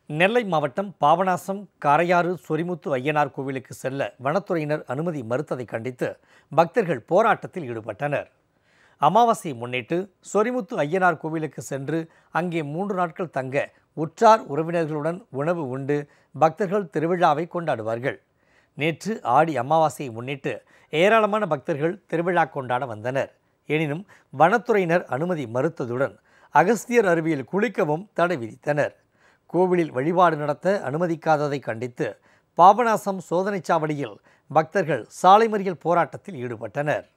நெல்லை மாவட்டம் பாபநாசம் காரையாறு சொரிமுத்து ஐயனார் கோவிலுக்கு செல்ல வனத்துறையினர் அனுமதி மறுத்ததை கண்டித்து பக்தர்கள் போராட்டத்தில் ஈடுபட்டனர் அமாவாசையை முன்னிட்டு சொரிமுத்து ஐயனார் கோவிலுக்கு சென்று அங்கே மூன்று நாட்கள் தங்க உற்றார் உறவினர்களுடன் உணவு உண்டு பக்தர்கள் திருவிழாவை கொண்டாடுவார்கள் நேற்று ஆடி அமாவாசையை முன்னிட்டு ஏராளமான பக்தர்கள் திருவிழா கொண்டாட வந்தனர் எனினும் வனத்துறையினர் அனுமதி மறுத்ததுடன் அகஸ்தியர் அருவியில் குளிக்கவும் தடை விதித்தனர் கோவிலில் வழிபாடு நடத்த அனுமதிக்காததை கண்டித்து பாபநாசம் சோதனைச் சாவடியில் பக்தர்கள் சாலை மறியல் போராட்டத்தில் ஈடுபட்டனர்